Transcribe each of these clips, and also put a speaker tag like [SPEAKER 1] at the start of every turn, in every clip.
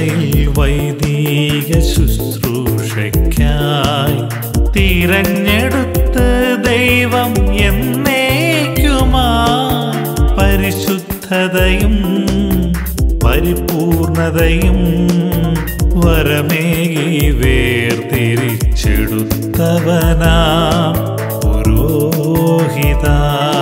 [SPEAKER 1] ദൈവസഭയിൽ വൈദിക ശുശ്രൂഷയ്ക്കായി തിരഞ്ഞെടുത്ത് ദൈവം എന്നേക്കുമായി പരിശുദ്ധതയും പരിപൂർണതയും വരമേകി വേർതിരിച്ചെടുത്തവനാ പുരോഹിതാ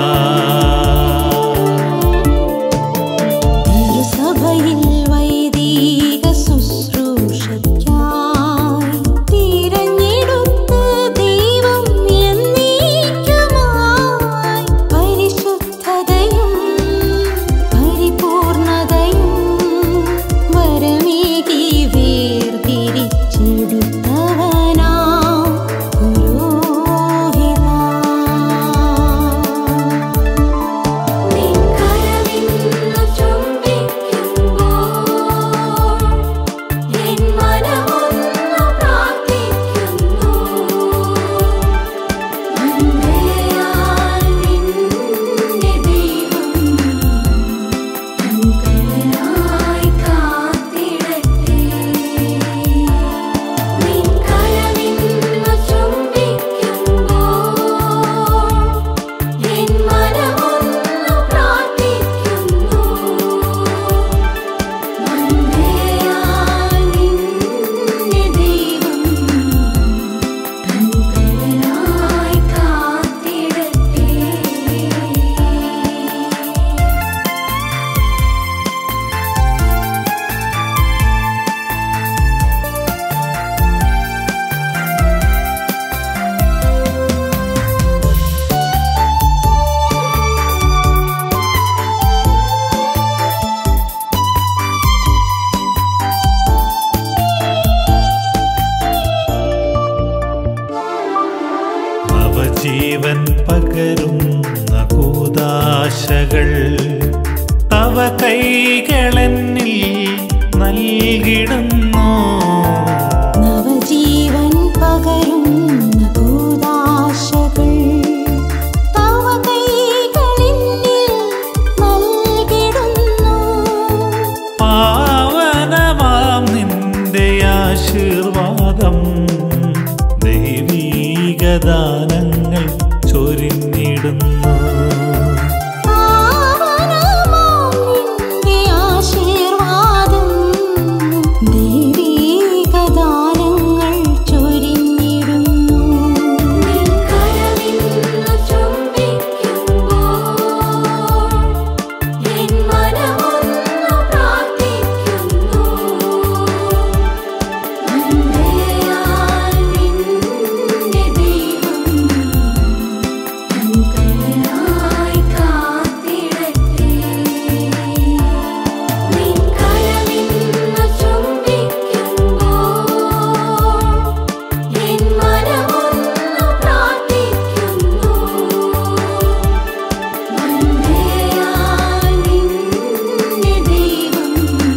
[SPEAKER 2] തിരുസഭയിൽ വൈദിക ശുശ്രൂഷയ്ക്കായി തിരഞ്ഞെടുത്ത ദൈവം എന്നേക്കുമായി പരിശുദ്ധതയും പരിപൂർണതയും വരമേകി വേർതിരിച്ചെടുത്തവനാ പുരോഹിതാ
[SPEAKER 3] നിൻകരവിന്നു ചുംബിക്കുമ്പോൾ എൻ മനമൊന്നു പ്രാർത്ഥിക്കുന്നു നന്മയാൽ നിന്നെ ദൈവം കൺകരനായി കാത്തിടട്ടെ നിൻകരവിന്നു ചുംബിക്കുമ്പോൾ എൻ മനമൊന്നു പ്രാർത്ഥിക്കുന്നു നന്മയാൽ നിന്നെ ദൈവം കൺകരനായി കാത്തിടട്ടെ
[SPEAKER 1] നവജീവൻ പകരുന്ന കൂതാശകൾ തവ കൈകളെന്നിൽ നൽകിടുന്നു
[SPEAKER 2] നവജീവൻ പകരുന്ന കൂദാശകൾ തവ കൈകളിന്നിൽ നൽകിടുന്നു
[SPEAKER 1] പാവനമാം നിന്റെ ആശീർവാദം ദൈവീകദാനങ്ങൾ ചൊരിഞ്ഞിടുന്നു
[SPEAKER 2] പാവനമാം നിന്റെ ആശീർവാദം ദൈവീകദാനങ്ങൾ ചൊരിഞ്ഞിടുന്നു
[SPEAKER 3] നിൻകരവിന്നു ചുംബിക്കുമ്പോൾ എൻ മനമൊന്നു പ്രാർത്ഥിക്കുന്നു നന്മയാൽ നിന്നെ ദൈവം കൺകരനായി കാത്തിടട്ടെ നിൻകരവിന്നു ചുംബിക്കുമ്പോൾ എൻ മനമൊന്നു പ്രാർത്ഥിക്കുന്നു നന്മയാൽ നിന്നെ ദൈവം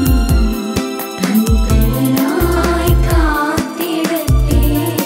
[SPEAKER 3] കൺകരനായി കാത്തിടട്ടെ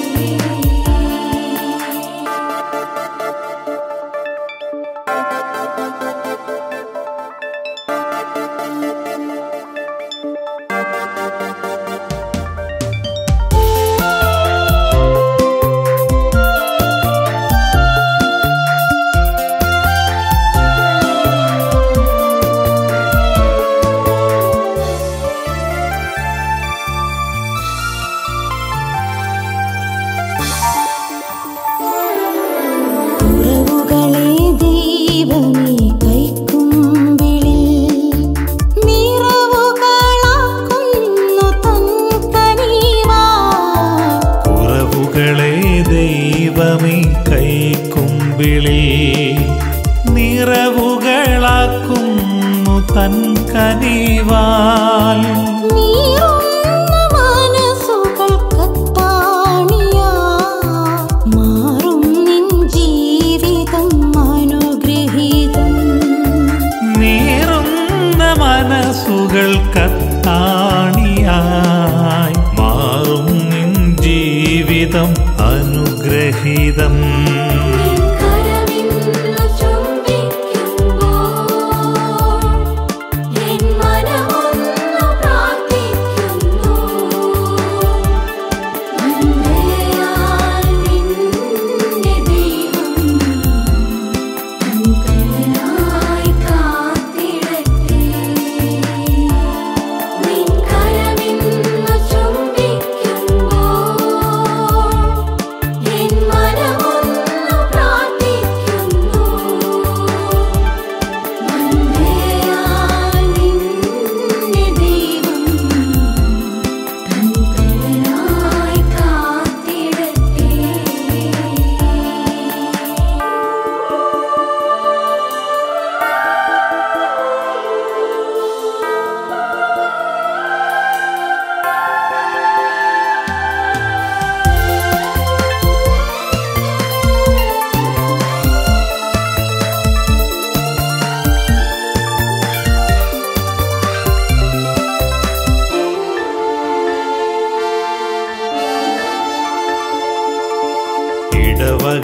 [SPEAKER 2] കുറവുകളെ ദൈവമേ കൈക്കുമ്പിളിൽ നിറവുകളാക്കുന്നു തൻ കനിവാ
[SPEAKER 1] കുറവുകളെ ദൈവമേ കൈക്കുമ്പിളി നിറവുകളാക്കുന്നു തൻ കനിവാൽ
[SPEAKER 2] നീറുന്ന മനസ്സുകൾ കത്താണിയാ മാറും നിൻ ജീവിതം അനുഗ്രഹീതം
[SPEAKER 1] നീറുന്ന മനസ്സുകൾ കത്താണിയായി മാറും നിൻ ജീവിതം അനുഗ്രഹീതം
[SPEAKER 3] നിൻകരവിന്നു ചുംബിക്കുമ്പോൾ എൻ മനമൊന്നു പ്രാർത്ഥിക്കുന്നു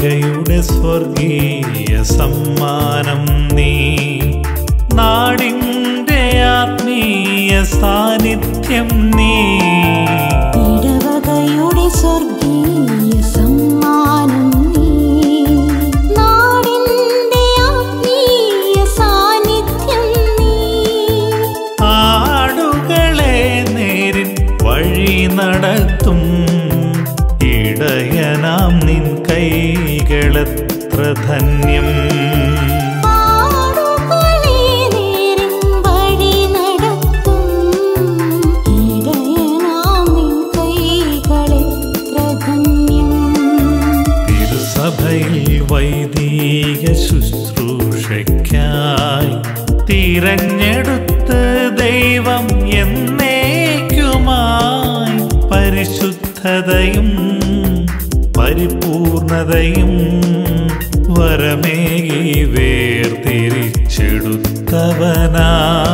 [SPEAKER 1] ഇടവകയുടെ സ്വർഗീയ സമ്മാനം നീ നാടിൻ്റെ ആത്മീയ സാന്നിധ്യം നീ
[SPEAKER 2] ഇടവകയുടെ സ്വർഗീയ സമ്മാനം നീ നാടിന്റെ ആത്മീയ സാന്നിധ്യം നീ
[SPEAKER 1] ആടുകളെ നേരിൻ വഴി നടത്തും ഇടയനാം നിൻ കൈകളെത്ര ധന്യം
[SPEAKER 2] ആടുകളെ നേരിൻ വഴി നടത്തും ഇടയനാം നിൻ കൈകളെത്ര ധന്യം
[SPEAKER 1] തിരുസഭയിൽ വൈദിക ശുശ്രൂഷയ്ക്കായി തിരഞ്ഞെടുത്ത് ദൈവം എന്നേക്കുമായി പരിശുദ്ധതയും പരിപൂർണതയും വരമേകി വേർതിരിച്ചെടുത്തവനാ